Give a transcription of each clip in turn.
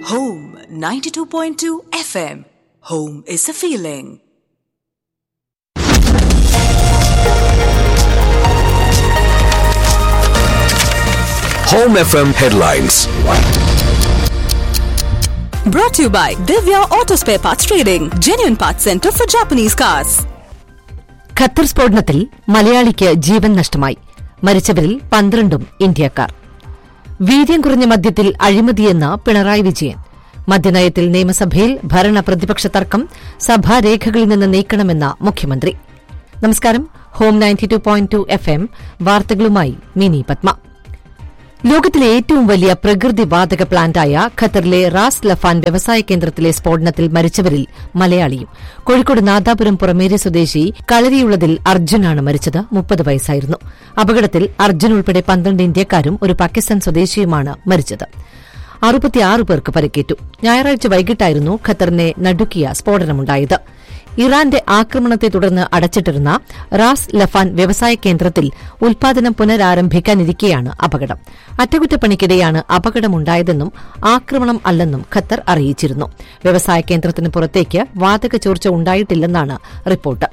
Home 92.2 FM. Home is a feeling. Home FM headlines. Brought to you by Divya Auto Spare Parts Trading, genuine parts center for Japanese cars. Qatar സ്ഫോടനത്തിൽ മലയാളിക്ക് ജീവൻ നഷ്ടമായി മരിച്ചവരിൽ പന്ത്രണ്ടും ഇന്ത്യക്കാർ വീര്യം കുറഞ്ഞ മദ്യത്തിൽ അഴിമതിയെന്ന പിണറായി വിജയൻ മദ്യനയത്തിൽ നിയമസഭയിൽ ഭരണ പ്രതിപക്ഷ തർക്കം സഭാരേഖകളിൽ നിന്ന് നീക്കണമെന്ന മുഖ്യമന്ത്രി നമസ്കാരം home ninety two point two F M വാർത്തകളുമായി മിനി പത്മ ലോകത്തിലെ ഏറ്റവും വലിയ പ്രകൃതി വാതക പ്ലാന്റായ ഖത്തറിലെ റാസ് ലഫാൻ വ്യവസായ കേന്ദ്രത്തിലെ സ്ഫോടനത്തിൽ മരിച്ചവരിൽ മലയാളിയും കോഴിക്കോട് നാദാപുരം പുറമേരി സ്വദേശി കളരിയുള്ളതിൽ അർജുനാണ് മരിച്ചത് മുപ്പത് വയസ്സായിരുന്നു അപകടത്തിൽ അർജുൻ ഉൾപ്പെടെ പന്ത്രണ്ട് ഇന്ത്യക്കാരും ഒരു പാകിസ്ഥാൻ സ്വദേശിയുമാണ് മരിച്ചത് അറുപത്തിയാറ് പേർക്ക് പരിക്കേറ്റു ഞായറാഴ്ച വൈകിട്ടായിരുന്നു ഖത്തറിനെ നടുക്കിയ സ്ഫോടനമുണ്ടായത് ഇറാന്റെ ആക്രമണത്തെ തുടർന്ന് അടച്ചിട്ടിരുന്ന റാസ് ലഫാൻ വ്യവസായ കേന്ദ്രത്തിൽ ഉൽപാദനം പുനരാരംഭിക്കാനിരിക്കെയാണ് അപകടം അറ്റകുറ്റപ്പണിക്കിടെയാണ് അപകടമുണ്ടായതെന്നും ആക്രമണം അല്ലെന്നും ഖത്തർ അറിയിച്ചിരുന്നു വ്യവസായ കേന്ദ്രത്തിന് പുറത്തേക്ക് വാതക ചോർച്ച ഉണ്ടായിട്ടില്ലെന്നാണ് റിപ്പോർട്ട്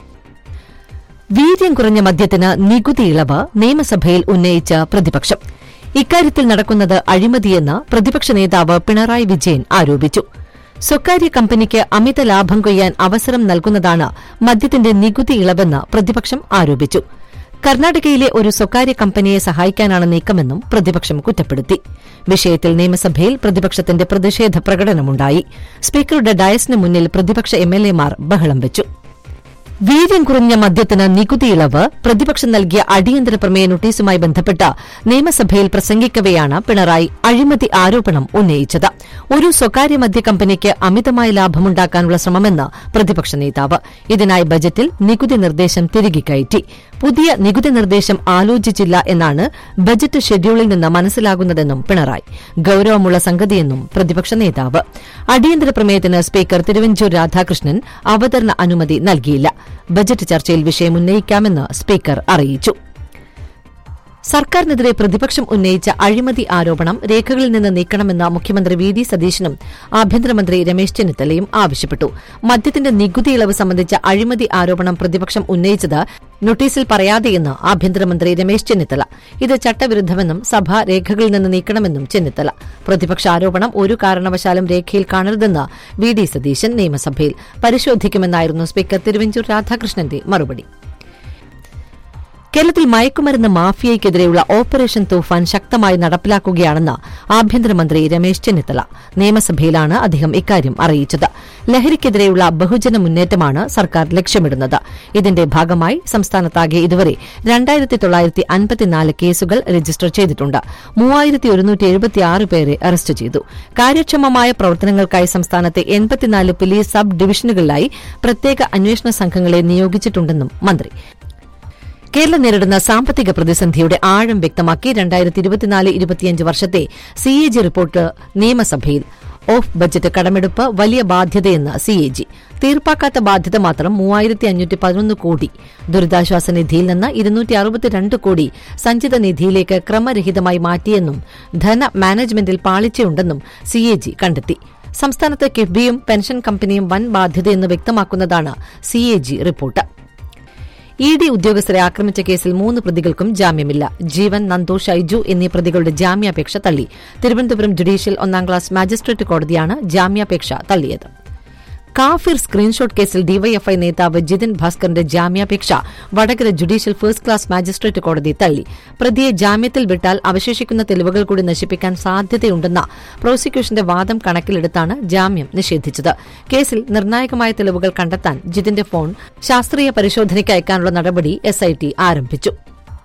വീര്യം കുറഞ്ഞ മദ്യത്തിന് നികുതി ഇളവ് നിയമസഭയിൽ ഉന്നയിച്ച പ്രതിപക്ഷം ഇക്കാര്യത്തിൽ നടക്കുന്നത് അഴിമതിയെന്ന് പ്രതിപക്ഷ നേതാവ് പിണറായി വിജയൻ ആരോപിച്ചു സ്വകാര്യ കമ്പനിക്ക് അമിത ലാഭം കൊയ്യാൻ അവസരം നൽകുന്നതാണ് മദ്യത്തിന്റെ നികുതി ഇളവെന്ന് പ്രതിപക്ഷം ആരോപിച്ചു കർണാടകയിലെ ഒരു സ്വകാര്യ കമ്പനിയെ സഹായിക്കാനാണ് നീക്കമെന്നും പ്രതിപക്ഷം കുറ്റപ്പെടുത്തി വിഷയത്തിൽ നിയമസഭയിൽ പ്രതിപക്ഷത്തിന്റെ പ്രതിഷേധ പ്രകടനമുണ്ടായി സ്പീക്കറുടെ ഡയസിന് മുന്നിൽ പ്രതിപക്ഷ എംഎൽഎമാർ ബഹളം വെച്ചു വീര്യം കുറഞ്ഞ മദ്യത്തിന് നികുതി ഇളവ് പ്രതിപക്ഷം നൽകിയ അടിയന്തര പ്രമേയ നോട്ടീസുമായി ബന്ധപ്പെട്ട് നിയമസഭയിൽ പ്രസംഗിക്കവെയാണ് പിണറായി അഴിമതി ആരോപണം ഉന്നയിച്ചത് ഒരു സ്വകാര്യ മദ്യ കമ്പനിക്ക് അമിതമായ ലാഭമുണ്ടാക്കാനുള്ള ശ്രമമെന്ന് പ്രതിപക്ഷ നേതാവ് ഇതിനായി ബജറ്റിൽ നികുതി നിർദ്ദേശം തിരികെ കയറ്റി പുതിയ നികുതി നിർദ്ദേശം ആലോചിച്ചില്ല എന്നാണ് ബജറ്റ് ഷെഡ്യൂളിൽ നിന്ന് മനസ്സിലാകുന്നതെന്നും പിണറായി ഗൌരവമുള്ള സംഗതിയെന്നും പ്രതിപക്ഷ നേതാവ് അടിയന്തര പ്രമേയത്തിന് സ്പീക്കർ തിരുവഞ്ചൂർ രാധാകൃഷ്ണൻ അവതരണ അനുമതി നൽകിയില്ല ബജറ്റ് ചർച്ചയിൽ വിഷയം ഉന്നയിക്കാമെന്ന് സ്പീക്കർ അറിയിച്ചു സർക്കാരിനെതിരെ പ്രതിപക്ഷം ഉന്നയിച്ച അഴിമതി ആരോപണം രേഖകളിൽ നിന്ന് നീക്കണമെന്ന് മുഖ്യമന്ത്രി വി ഡി സതീശനും ആഭ്യന്തരമന്ത്രി രമേശ് ചെന്നിത്തലയും ആവശ്യപ്പെട്ടു മദ്യത്തിന്റെ നികുതി ഇളവ് സംബന്ധിച്ച അഴിമതി ആരോപണം പ്രതിപക്ഷം ഉന്നയിച്ചത് നോട്ടീസിൽ പറയാതെയെന്ന് ആഭ്യന്തരമന്ത്രി രമേശ് ചെന്നിത്തല ഇത് ചട്ടവിരുദ്ധമെന്നും സഭ രേഖകളിൽ നിന്ന് നീക്കണമെന്നും ചെന്നിത്തല പ്രതിപക്ഷ ആരോപണം ഒരു കാരണവശാലും രേഖയിൽ കാണരുതെന്ന് വി ഡി സതീശൻ നിയമസഭയിൽ പരിശോധിക്കുമെന്നായിരുന്നു സ്പീക്കർ തിരുവഞ്ചൂർ രാധാകൃഷ്ണന്റെ മറുപടി കേരളത്തിൽ മയക്കുമരുന്ന് മാഫിയയ്ക്കെതിരെയുള്ള ഓപ്പറേഷൻ തൂഫാൻ ശക്തമായി നടപ്പിലാക്കുകയാണെന്ന് ആഭ്യന്തരമന്ത്രി രമേശ് ചെന്നിത്തല നിയമസഭയിലാണ് അദ്ദേഹം ഇക്കാര്യം അറിയിച്ചത് ലഹരിക്കെതിരെയുള്ള ബഹുജന മുന്നേറ്റമാണ് സർക്കാർ ലക്ഷ്യമിടുന്നത് ഇതിന്റെ ഭാഗമായി സംസ്ഥാനത്താകെ ഇതുവരെ രണ്ടായിരത്തി തൊള്ളായിരത്തി അൻപത്തിനാല് കേസുകൾ രജിസ്റ്റർ ചെയ്തിട്ടുണ്ട് മൂവായിരത്തി ഒരുന്നൂറ്റി എഴുപത്തിയാറ് പേരെ അറസ്റ്റ് ചെയ്തു കാര്യക്ഷമമായ പ്രവർത്തനങ്ങൾക്കായി സംസ്ഥാനത്തെ എൺപത്തിനാല് പോലീസ് സബ് ഡിവിഷനുകളിലായി പ്രത്യേക അന്വേഷണ സംഘങ്ങളെ നിയോഗിച്ചിട്ടുണ്ടെന്നും മന്ത്രി കേരളം നേരിടുന്ന സാമ്പത്തിക പ്രതിസന്ധിയുടെ ആഴം വ്യക്തമാക്കി രണ്ടായിരത്തി ഇരുപത്തിനാല് ഇരുപത്തിയഞ്ച് വർഷത്തെ സി എ ജി റിപ്പോർട്ട് നിയമസഭയിൽ ഓഫ് ബജറ്റ് കടമെടുപ്പ് വലിയ ബാധ്യതയെന്ന് സി എ ജി തീർപ്പാക്കാത്ത ബാധ്യത മാത്രം മൂവായിരത്തി അഞ്ഞൂറ്റി പതിനൊന്ന് കോടി ദുരിതാശ്വാസ നിധിയിൽ നിന്ന് ഇരുന്നൂറ്റി അറുപത്തിരണ്ട് കോടി സഞ്ചിത നിധിയിലേക്ക് ക്രമരഹിതമായി മാറ്റിയെന്നും ധന മാനേജ്മെന്റിൽ പാളിച്ചയുണ്ടെന്നും സി എ ജി കണ്ടെത്തി സംസ്ഥാനത്ത് കിഫ്ബിയും പെൻഷൻ കമ്പനിയും വൻ ബാധ്യതയെന്ന് വ്യക്തമാക്കുന്നതാണ് C A G report E D ഉദ്യോഗസ്ഥരെ ആക്രമിച്ച കേസിൽ മൂന്ന് പ്രതികൾക്കും ജാമ്യമില്ല ജീവൻ നന്ദു ഷൈജു എന്നീ പ്രതികളുടെ ജാമ്യാപേക്ഷ തള്ളി തിരുവനന്തപുരം ജുഡീഷ്യൽ ഒന്നാം ക്ലാസ് മാജിസ്ട്രേറ്റ് കോടതിയാണ് ജാമ്യാപേക്ഷ തള്ളിയത് കാഫിർ സ്ക്രീൻഷോട്ട് കേസിൽ ഡിവൈഎഫ്ഐ നേതാവ് ജിതിൻ ഭാസ്കറിന്റെ ജാമ്യാപേക്ഷ Vadakara judicial first class magistrate കോടതി തള്ളി പ്രതിയെ ജാമ്യത്തിൽ വിട്ടാൽ അവശേഷിക്കുന്ന തെളിവുകൾ കൂടി നശിപ്പിക്കാൻ സാധ്യതയുണ്ടെന്ന പ്രോസിക്യൂഷന്റെ വാദം കണക്കിലെടുത്താണ് ജാമ്യം നിഷേധിച്ചത് കേസിൽ നിർണായകമായ തെളിവുകൾ കണ്ടെത്താൻ ജിതിന്റെ ഫോൺ ശാസ്ത്രീയ പരിശോധനയ്ക്ക് അയക്കാനുള്ള നടപടി എസ്ഐടി ആരംഭിച്ചു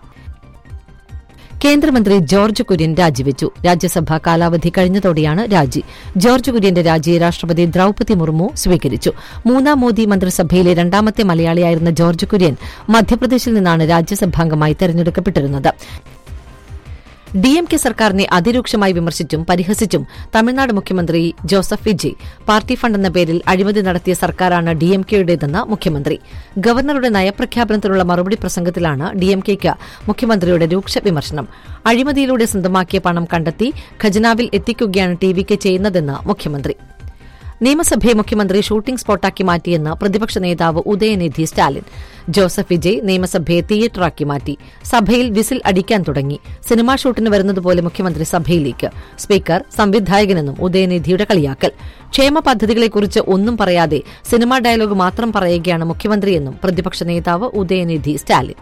കേന്ദ്രമന്ത്രി ജോർജ് കുര്യൻ രാജിവെച്ചു രാജ്യസഭാ കാലാവധി കഴിഞ്ഞതോടെയാണ് രാജി ജോർജ് കുര്യന്റെ രാജി രാഷ്ട്രപതി ദ്രൌപതി മുർമു സ്വീകരിച്ചു മൂന്നാം മോദി മന്ത്രിസഭയിലെ രണ്ടാമത്തെ മലയാളിയായിരുന്ന ജോർജ് കുര്യൻ മധ്യപ്രദേശിൽ നിന്നാണ് രാജ്യസഭാംഗമായി തെരഞ്ഞെടുക്കപ്പെട്ടിരുന്നത് ഡി എം കെ സർക്കാരിനെ അതിരൂക്ഷമായി വിമർശിച്ചും പരിഹസിച്ചും തമിഴ്നാട് മുഖ്യമന്ത്രി ജോസഫ് വിജയ് പാർട്ടി ഫണ്ട് എന്ന പേരിൽ അഴിമതി നടത്തിയ സർക്കാരാണ് ഡി എം കെയുടേതെന്ന് മുഖ്യമന്ത്രി ഗവർണറുടെ നയപ്രഖ്യാപനത്തിനുള്ള മറുപടി പ്രസംഗത്തിലാണ് ഡി എം കെയ്ക്ക് മുഖ്യമന്ത്രിയുടെ രൂക്ഷ വിമർശനം അഴിമതിയിലൂടെ സ്വന്തമാക്കിയ പണം കണ്ടെത്തി ഖജനാവിൽ എത്തിക്കുകയാണ് ടി വി കെ ചെയ്യുന്നതെന്ന് മുഖ്യമന്ത്രി നിയമസഭയെ മുഖ്യമന്ത്രി ഷൂട്ടിംഗ് സ്പോട്ടാക്കി മാറ്റിയെന്ന് പ്രതിപക്ഷ നേതാവ് ഉദയനിധി സ്റ്റാലിൻ ജോസഫ് വിജയ് നിയമസഭയെ തിയേറ്ററാക്കി മാറ്റി സഭയിൽ വിസിൽ അടിക്കാൻ തുടങ്ങി സിനിമാ ഷൂട്ടിന് വരുന്നതുപോലെ മുഖ്യമന്ത്രി സഭയിലേക്ക് സ്പീക്കർ സംവിധായകനെന്നും ഉദയനിധിയുടെ കളിയാക്കൽ ക്ഷേമ പദ്ധതികളെക്കുറിച്ച് ഒന്നും പറയാതെ സിനിമാ ഡയലോഗ് മാത്രം പറയുകയാണ് മുഖ്യമന്ത്രിയെന്നും പ്രതിപക്ഷ നേതാവ് ഉദയനിധി സ്റ്റാലിൻ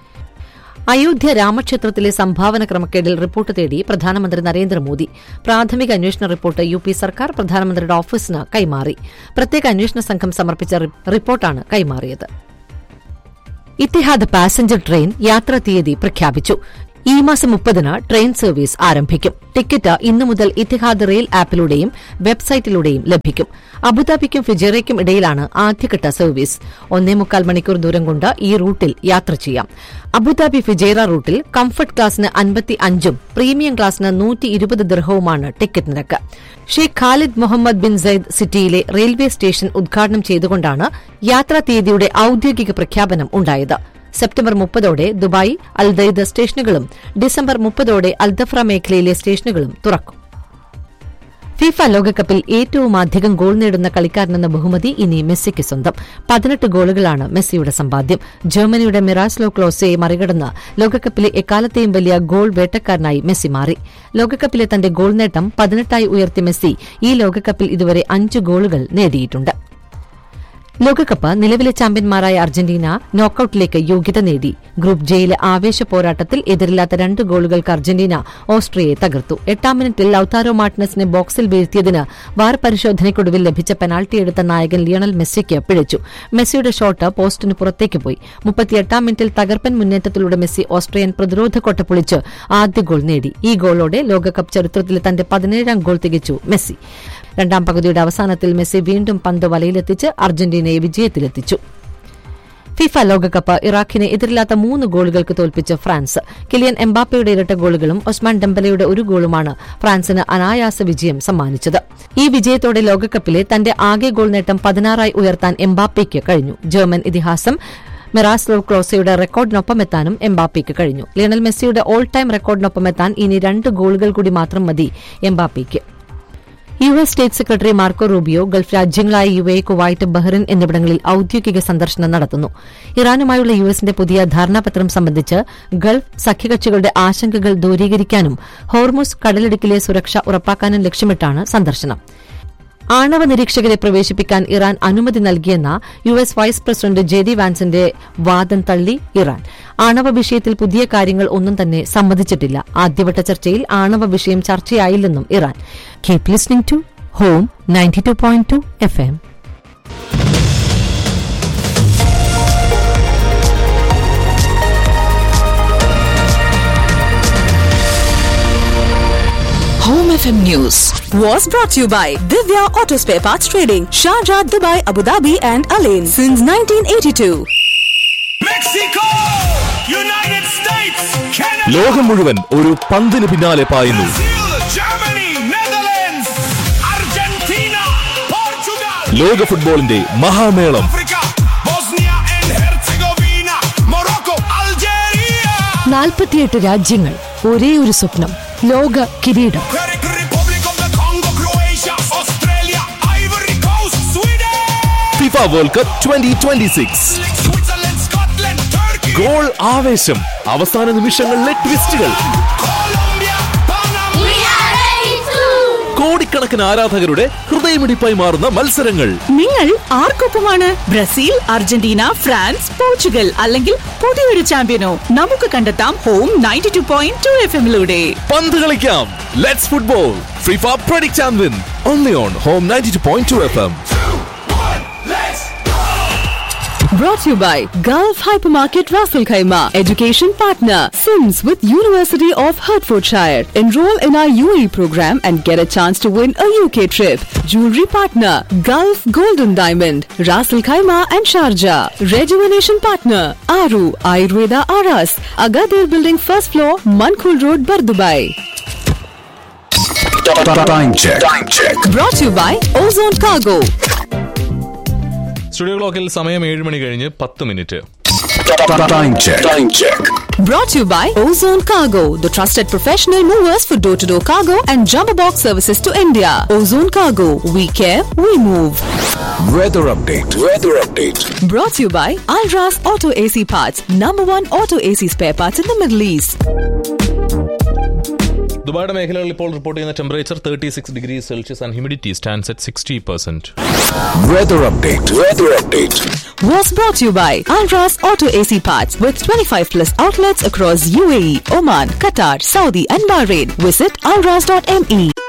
അയോധ്യ രാമക്ഷേത്രത്തിലെ സംഭാവന ക്രമക്കേടിൽ റിപ്പോർട്ട് തേടി പ്രധാനമന്ത്രി നരേന്ദ്രമോദി പ്രാഥമിക അന്വേഷണ റിപ്പോർട്ട് യു പി സർക്കാർ പ്രധാനമന്ത്രിയുടെ ഓഫീസിന് കൈമാറി പ്രത്യേക അന്വേഷണ സംഘം സമർപ്പിച്ച റി- റിപ്പോർട്ടാണ് കൈമാറിയത് ഇത്തിഹാദ് പാസഞ്ചർ ട്രെയിൻ യാത്രാ തീയതി പ്രഖ്യാപിച്ചു ഈ മാസം മുപ്പതിന് ട്രെയിൻ സർവീസ് ആരംഭിക്കും ടിക്കറ്റ് ഇന്നു മുതൽ ഇത്തിഹാദ് റെയിൽ ആപ്പിലൂടെയും വെബ്സൈറ്റിലൂടെയും ലഭിക്കും അബുദാബിക്കും ഫിജേറയ്ക്കും ഇടയിലാണ് ആദ്യഘട്ട സർവീസ് ഒന്നേ മുക്കാൽ മണിക്കൂർ ദൂരം കൊണ്ട് ഈ റൂട്ടിൽ യാത്ര ചെയ്യാം അബുദാബി ഫിജേറ റൂട്ടിൽ കംഫർട്ട് ക്ലാസിന് അൻപത്തി അഞ്ചും പ്രീമിയം ക്ലാസിന് നൂറ്റി ഇരുപത് ദിർഹവുമാണ് ടിക്കറ്റ് നിരക്ക് Sheikh Khalid Mohammed bin Zayed സിറ്റിയിലെ റെയിൽവേ സ്റ്റേഷൻ ഉദ്ഘാടനം ചെയ്തുകൊണ്ടാണ് യാത്രാ തീയതിയുടെ ഔദ്യോഗിക പ്രഖ്യാപനം ഉണ്ടായത് സെപ്റ്റംബർ മുപ്പതോടെ ദുബായ് അൽദൈദ സ്റ്റേഷനുകളും ഡിസംബർ മുപ്പതോടെ അൽദഫ്ര മേഖലയിലെ സ്റ്റേഷനുകളും തുറക്കും ഫിഫ ലോകകപ്പിൽ ഏറ്റവും അധികം ഗോൾ നേടുന്ന കളിക്കാരനെന്ന ബഹുമതി ഇനി മെസ്സിക്ക് സ്വന്തം പതിനെട്ട് ഗോളുകളാണ് മെസ്സിയുടെ സമ്പാദ്യം ജർമ്മനിയുടെ മിറാസ്ലോ ക്ലോസയെ മറികടന്ന് ലോകകപ്പിലെ എക്കാലത്തെയും വലിയ ഗോൾ വേട്ടക്കാരനായി മെസ്സി മാറി ലോകകപ്പിലെ തന്റെ ഗോൾ നേട്ടം പതിനെട്ടായി ഉയർത്തിയ മെസ്സി ഈ ലോകകപ്പിൽ ഇതുവരെ അഞ്ച് ഗോളുകൾ നേടിയിട്ടുണ്ട് ലോകകപ്പ് നിലവിലെ ചാമ്പ്യന്മാരായ അർജന്റീന നോക്കൌട്ടിലേക്ക് യോഗ്യത നേടി ഗ്രൂപ്പ് ജെയിലെ ആവേശ പോരാട്ടത്തിൽ എതിരില്ലാത്ത രണ്ട് ഗോളുകൾക്ക് അർജന്റീന ഓസ്ട്രിയയെ തകർത്തു എട്ടാം മിനിറ്റിൽ ലൌതാരോ മാർട്ടിനസിനെ ബോക്സിൽ വീഴ്ത്തിയതിന് വാർ പരിശോധനയ്ക്കൊടുവിൽ ലഭിച്ച പെനാൽറ്റി എടുത്ത നായകൻ ലിയണൽ മെസ്സിക്ക് പിഴച്ചു മെസ്സിയുടെ ഷോട്ട് പോസ്റ്റിന് പുറത്തേക്ക് പോയി മുപ്പത്തിയെട്ടാം മിനിറ്റിൽ തകർപ്പൻ മുന്നേറ്റത്തിലൂടെ മെസ്സി ഓസ്ട്രിയൻ പ്രതിരോധ കോട്ട പൊളിച്ച് ആദ്യ ഗോൾ നേടി ഈ ഗോളോടെ ലോകകപ്പ് ചരിത്രത്തിലെ തന്റെ പതിനേഴാം ഗോൾ തികച്ചു മെസ്സി രണ്ടാം പകുതിയുടെ അവസാനത്തിൽ മെസ്സി വീണ്ടും പന്ത് വലയിലെത്തിച്ച് അർജന്റീനയെ വിജയത്തിലെത്തിച്ചു ഫിഫ ലോകകപ്പ് ഇറാഖിനെ എതിരില്ലാത്ത മൂന്ന് ഗോളുകൾക്ക് തോൽപ്പിച്ച് ഫ്രാൻസ് കിലിയൻ എംബാപ്പയുടെ ഇരട്ട ഗോളുകളും ഒസ്മാൻ ഡെമ്പലയുടെ ഒരു ഗോളുമാണ് ഫ്രാൻസിന് അനായാസ വിജയം സമ്മാനിച്ചത് ഈ വിജയത്തോടെ ലോകകപ്പിലെ തന്റെ ആകെ ഗോൾ നേട്ടം പതിനാറായി ഉയർത്താൻ എംബാപ്പയ്ക്ക് കഴിഞ്ഞു ജർമ്മൻ ഇതിഹാസം മിറാസ്ലോ ക്ലോസയുടെ റെക്കോർഡിനൊപ്പം എത്താനും എംബാപ്പയ്ക്ക് കഴിഞ്ഞു ലിയണൽ മെസ്സിയുടെ ഓൾ ടൈം റെക്കോർഡിനൊപ്പം എത്താൻ ഇനി രണ്ട് ഗോളുകൾ കൂടി മാത്രം മതി എംബാപ്പയ്ക്ക് U S state secretary Marco Rubio Gulf രാജ്യങ്ങളായ യു എ കുവൈറ്റ് ബഹ്റിൻ എന്നിവിടങ്ങളിൽ ഔദ്യോഗിക സന്ദർശനം നടത്തുന്നു ഇറാനുമായുള്ള യു എസിന്റെ പുതിയ ധാരണാപത്രം സംബന്ധിച്ച് ഗൾഫ് സഖ്യകക്ഷികളുടെ ആശങ്കകൾ ദൂരീകരിക്കാനും ഹോർമുസ് കടലിടുക്കിലെ സുരക്ഷ ഉറപ്പാക്കാനും ലക്ഷ്യമിട്ടാണ് സന്ദർശനം ആണവ നിരീക്ഷകരെ പ്രവേശിപ്പിക്കാൻ ഇറാൻ അനുമതി നൽകിയെന്ന U S vice president J D വാൻസിന്റെ വാദം തള്ളി ഇറാൻ ആണവ വിഷയത്തിൽ പുതിയ കാര്യങ്ങൾ ഒന്നും തന്നെ സമ്മതിച്ചിട്ടില്ല ആദ്യവട്ട ചർച്ചയിൽ ആണവ വിഷയം ചർച്ചയായില്ലെന്നും Iran keep listening to home ninety two point two F M Home FM News was brought to you by Divya Auto Spare Parts Trading, Sharjah, Dubai, Abu Dhabi, and Alain since 1982. Mexico! United States, Canada, ലോകം മുഴുവൻ ഒരു പന്തിന് പിന്നാലെ പായുന്നു Brazil, Germany, Netherlands, Argentina, Portugal, ലോക ഫുട്ബോളിന്റെ മഹാമേളം Africa, Bosnia and Herzegovina, Morocco, Algeria, നാൽപ്പത്തിയെട്ട് രാജ്യങ്ങൾ ഒരേ ഒരു സ്വപ്നം ലോക കിരീടം Republic of the Congo, Croatia, Australia, Ivory Coast, Sweden, FIFA World Cup twenty twenty six Switzerland, Scotland, Turkey, goal ആവേശം അവസാന നിമിഷങ്ങളിലെ ട്വിസ്റ്റുകൾ Colombia, Panama, കോടിക്കണക്കിന് ആരാധകരുടെ ഹൃദയമിടിപ്പായി മാറുന്ന മത്സരങ്ങൾ നിങ്ങൾ ആർക്കൊപ്പമാണ് ബ്രസീൽ അർജന്റീന ഫ്രാൻസ് പോർച്ചുഗൽ അല്ലെങ്കിൽ പുതിയൊരു ചാമ്പ്യനോ നമുക്ക് കണ്ടെത്താം home ninety two point two F എമ്മിലൂടെ പന്ത് കളിക്കാം let's football FIFA predict and win only on home ninety two point two F M Brought to you by Gulf Hypermarket Raffle Khaima, education partner, Sims with University of Hertfordshire. Enroll in our UAE program and get a chance to win a UK trip. Jewelry partner, Gulf Golden Diamond, Raffle Khaima and Sharjah. Rejuvenation partner, Aru Ayurveda Aras, Agadir Building first floor, Mankul Road, Bardubai. Time check. Time check. Brought to you by Ozone Cargo. Studio ക്ലോക്കിൽ സമയം ഏഴ് മണി കഴിഞ്ഞ് പത്ത് minute Time check. Time check. Brought to you by Ozone Cargo, the trusted professional movers for door to door cargo and jumbo box services to India. Ozone Cargo, we care, we move. Weather update. Weather update. Brought to you by Alras Auto AC Parts, number one auto AC spare parts in the Middle East. ദുബായുടെ മേഖലകളിൽ ഇപ്പോൾ report ചെയ്യുന്ന temperature thirty six degree Celsius and humidity stands at sixty percent Weather update. Weather update. Was brought to you by Alras Auto AC Parts with 25 plus outlets across UAE, Oman, Qatar, Saudi, and Bahrain. Visit alras.me.